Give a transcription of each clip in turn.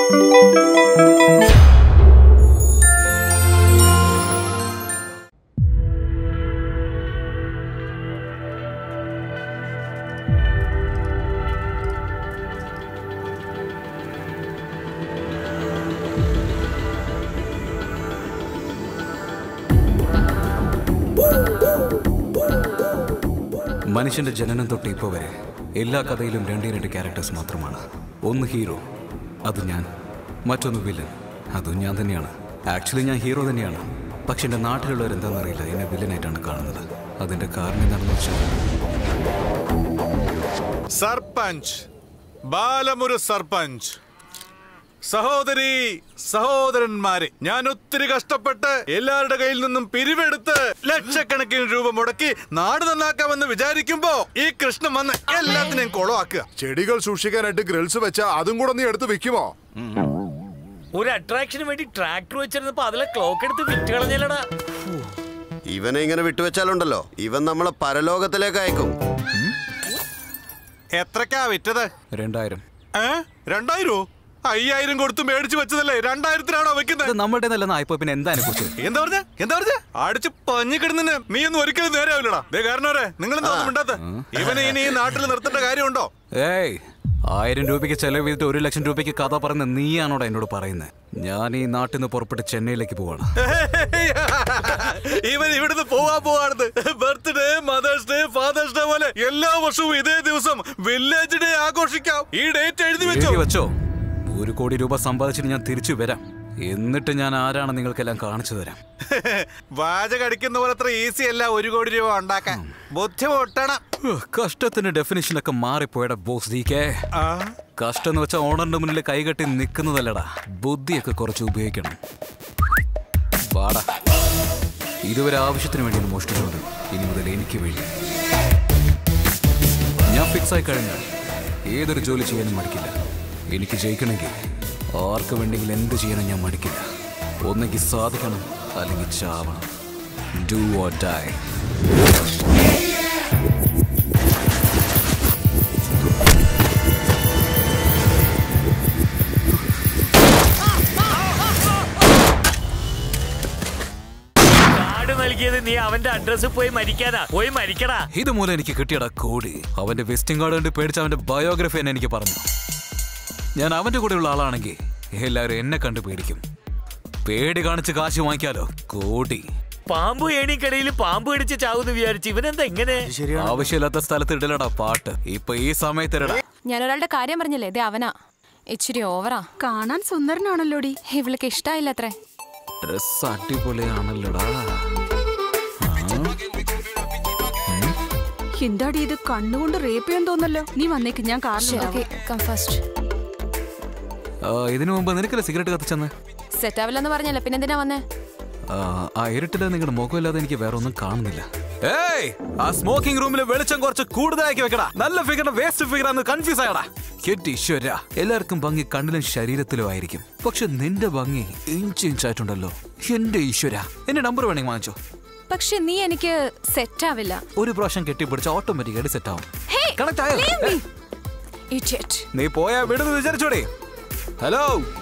മനുഷ്യന്റെ ജനനം തൊട്ട് ഇപ്പോൾ വരെ എല്ലാ കഥയിലും രണ്ടേ രണ്ട് ക്യാരക്ടേഴ്സ് മാത്രമാണ് ഒന്ന് ഹീറോ അത് ഞാൻ മറ്റൊന്ന് വില്ലൻ അതും ഞാൻ തന്നെയാണ് ആക്ച്വലി ഞാൻ ഹീറോ തന്നെയാണ് പക്ഷെ എൻ്റെ നാട്ടിലുള്ളവർ എന്താണെന്നറിയില്ല എന്നെ വില്ലനായിട്ടാണ് കാണുന്നത് അതിൻ്റെ കാരണം എന്താണെന്ന് വെച്ചാൽ സർപഞ്ച് ബാലമുരു സർപഞ്ച് സഹോദരി സഹോദരന്മാരെ ഞാൻ ഒത്തിരി കഷ്ടപ്പെട്ട് എല്ലാവരുടെ കയ്യിൽ നിന്നും പിരിവെടുത്ത് ലക്ഷക്കണക്കിന് രൂപ മുടക്കി നാട് നന്നാക്കാമെന്ന് വിചാരിക്കുമ്പോ ഈ കൃഷ്ണൻ വന്ന് എല്ലാത്തിനെയും കുളമാക്കുക ചെടികൾ സൂക്ഷിക്കാനായിട്ട് ഗ്രിൽസ് വെച്ച അതും കൂടെ നീ എടുത്ത് വെക്കുമോ ഒരു അട്രാക്ഷന് വേണ്ടി ട്രാക്ടർ വെച്ചിരുന്നപ്പോ അതിലെ ക്ലോക്ക് എടുത്ത് വിറ്റ് കളഞ്ഞല്ലടാ ഇവനെ ഇങ്ങനെ വിട്ടുവെച്ചാലുണ്ടല്ലോ ഇവൻ നമ്മളെ പരലോകത്തിലേക്ക് അയക്കും എത്രക്കാ വിറ്റത് രണ്ടായിരം ഏ രണ്ടായിരോ അയ്യായിരം കൊടുത്ത് മേടിച്ചു വെച്ചതല്ലേ രണ്ടായിരത്തിനാണോ ഇത് വെക്കുന്നത് നമ്മുടെ നല്ലെന്ന് ആയപ്പോ പിന്നെ എന്താ കുറിച്ച് എന്താ പറഞ്ഞ എന്താ പറഞ്ഞ അടിച്ച് പഞ്ഞിക്കിടുന്നതിന് നീ ഒന്നും ഒരിക്കലും നേരെയാവില്ലടാ ദേ കാരണവരെ നിങ്ങൾ എന്താ ഒന്നും മിണ്ടാത്ത ഇവനെ ഇനി ഈ നാട്ടിൽ നിർത്തേണ്ട കാര്യമുണ്ടോ ഏയ് ആയിരം രൂപയ്ക്ക് ചെലവ് ചെയ്തിട്ട് ഒരു ലക്ഷം രൂപയ്ക്ക് കഥ പറയുന്ന നീയാണോടാ എന്നോട് പറയുന്നത് ഞാൻ ഈ നാട്ടിൽ നിന്ന് പുറപ്പെട്ട് ചെന്നൈയിലേക്ക് പോവാണ് ഇവൻ ഇവിടുന്ന് പോവാ പോവാണെന്ന് birthday mother's day father's day പോലെ എല്ലാ വർഷവും ഇതേ ദിവസം വില്ലേജ് ഡേ ആഘോഷിക്കാം ഈ ഡേറ്റ് എഴുതി വെച്ചോ എഴുതി വെച്ചോ ഒരു കോടി രൂപ സമ്പാദിച്ചിട്ട് ഞാൻ തിരിച്ചു വരാം എന്നിട്ട് ഞാൻ ആരാണ് നിങ്ങൾക്കെല്ലാം കാണിച്ചു തരാം വാചകം അടിക്കുന്ന പോലെ അത്ര ഈസി അല്ല ഒരു കോടി രൂപ ഉണ്ടാക്കാൻ ബുദ്ധിമുട്ടണം ഉഹ്, കഷ്ടത്തിന്റെ ഡെഫിനേഷൻ ഒക്കെ മാറിപ്പോയടാ ബോസ് ഡി കെ ആ, കഷ്ടം എന്ന് വെച്ചാൽ ഓണറിന്റെ മുന്നിൽ കൈകെട്ടി നിൽക്കുന്നതല്ലടാ ബുദ്ധിയൊക്കെ കുറച്ച് ഉപയോഗിക്കണം വാടാ ഇതുവരെ ആവശ്യത്തിന് വേണ്ടി ഒന്ന് മോഷ്ടിച്ചുകൊണ്ട് ഇനി മുതൽ എനിക്ക് വേണ്ടി ഞാൻ ഫിക്സ് ആയി കഴിഞ്ഞാൽ ഏതൊരു ജോലി ചെയ്യാനും മടിക്കില്ല എനിക്ക് ജയിക്കണമെങ്കിൽ ആർക്ക് വേണ്ടെങ്കിൽ എന്ത് ചെയ്യാനും ഞാൻ മടിക്കില്ല ഒന്നെങ്കിൽ സാധിക്കണം അല്ലെങ്കിൽ ചാവണം ഡു ഓർ ഡൈ കാർഡ് നൽകിയത് നീ അവന്റെ അഡ്രസ്സിൽ പോയി മരിക്കാനാ പോയി മരിക്കടാ ഇത് മൂലം എനിക്ക് കിട്ടിയടാ കോടി അവന്റെ വിസിറ്റിംഗ് കാർഡ് കണ്ട് പേടിച്ച് അവന്റെ ബയോഗ്രഫി എന്നെ എനിക്ക് പറഞ്ഞു ഞാൻ അവന്റെ കൂടെയുള്ള ആളാണെങ്കിൽ എല്ലാവരും എന്നെ കണ്ട് പേടിക്കും പേടി കാണിച്ച് കാശ് വാങ്ങിക്കാലോ കോടി പാമ്പ് ഏണിക്കടയിൽ പാമ്പ് കടിച്ച് ചാവുന്ന് വിചാരിച്ചു ഇവനെന്താ ഇങ്ങനെ ആവശ്യമില്ലാത്ത സ്ഥലത്ത് ഇടലടാ പാട്ട് ഇപ്പൊ ഈ സമയത്തിരടാ ഞാൻ ഒരാളുടെ കാര്യം പറഞ്ഞില്ലേ ദേ അവനാ ഇച്ചിരി ഓവറാ കാണാൻ സുന്ദരനാണല്ലോടി ഇവൾക്ക് ഇഷ്ടായില്ല അത്രേ ഡ്രസ് അടിപൊളിയാണല്ലോടാ എന്താടി ഇത് കണ്ണുകൊണ്ട് റേപ്പ് ചെയ്യാൻ തോന്നല്ലോ നീ വന്നേക്ക് ഞാൻ കാറിലുണ്ടാവും കം ഫസ്റ്റ് ആ, ഇതിനു മുമ്പ് നിനക്കല്ലേ സിഗരറ്റ് കത്തിച്ചെന്ന് സെറ്റ് ആവില്ലെന്ന് പറഞ്ഞല്ലേ പിന്നെ എന്തിനാ വന്നേ ആ, ആ ഇരുട്ടില് നിങ്ങളുടെ മുഖമില്ലാതെ എനിക്ക് വേറെ ഒന്നും കാണുന്നില്ല ഏയ് ആ സ്മോക്കിംഗ് റൂമിൽ വെളിച്ചം കുറച്ച് കൂടുതലാക്കി വെക്കടാ നല്ല ഫിഗറിന് വേസ്റ്റ് ഫിഗർ ആണെന്ന് കൺഫ്യൂസ് ആയടാ എന്റെ ഈശ്വര എല്ലാവർക്കും ഭംഗി കണ്ണിലും ശരീരത്തിലും ആയിരിക്കും പക്ഷെ നിന്റെ ഭംഗി ഇഞ്ച് ഇഞ്ചായിട്ടുണ്ടല്ലോ എന്റെ ഈശ്വര എന്റെ നമ്പർ വേണമെങ്കിൽ വാങ്ങിച്ചോ പക്ഷെ നീ എനിക്ക് സെറ്റ് ആവില്ല ഒരു പ്രാവശ്യം കെട്ടിപ്പിടിച്ച ഓട്ടോമാറ്റിക്കായിട്ട് സെറ്റ് ആവും Hey, കണക്ട് ആയോ leave me. Idiot. നീ പോയാ വിടുന്ന് വിചാരിച്ചോടെ ഹലോ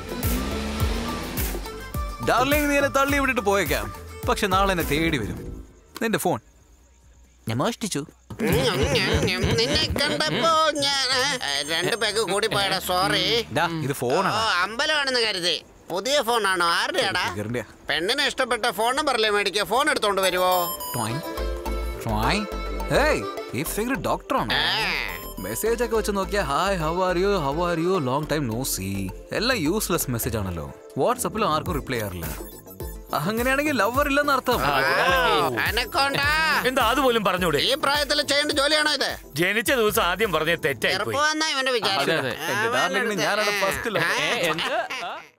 ഡാർലിംഗ് നീ എന്നെ തള്ളി വിട്ടിട്ട് പോയേക്കാം പക്ഷെ നാളെ എന്നെ തേടി വരും നിന്റെ ഫോൺ ഞാൻ മോഷ്ടിച്ചു നിന്നെ കണ്ടപ്പോ ഞാൻ രണ്ട് പേക്ക് കൂടി പോയടാ സോറി ഡാ ഇത് ഓ ഫോണാണ് അമ്പലമാണെന്ന് കരുതി പുതിയ ഫോണാണോ ആരുടെയാടാ ഫിഗറിന്റെയാ. പെണ്ണിന് ഇഷ്ടപ്പെട്ട ഫോൺ നമ്പറല്ലേ മേടിക്കുക ഫോൺ എടുത്തോണ്ട് വരുവോ ടോയ്. ടോയ്. ഏയ് ഈ ഫിഗർ ഡോക്ടറാണ് മെസ്സേജ് ഒക്കെ വെച്ച് നോക്കിയാ hi how are you how are you long time no see എല്ലാം യൂസ്ലെസ് മെസ്സേജ് ആണല്ലോ വാട്സപ്പിലും ആർക്കും റിപ്ലൈ ചെയ്യാറില്ല അങ്ങനെയാണെങ്കിൽ ലവർ ഇല്ലെന്ന് അർത്ഥം അനക്കോണ്ടാ എന്താ അതുപോലും പറഞ്ഞൂടെ ഈ പ്രായത്തിൽ ചെയ്യേണ്ട ജോലിയാണോ ഇത് ജനിച്ച ദിവസം ആദ്യം പറഞ്ഞ തെറ്റായി പോയി ചെറുപ്പമെന്നാ ഇവന്റെ വിചാരം എന്റെ darling ന് ഞാനാണ് first love. ആ. എന്ത്? ആ?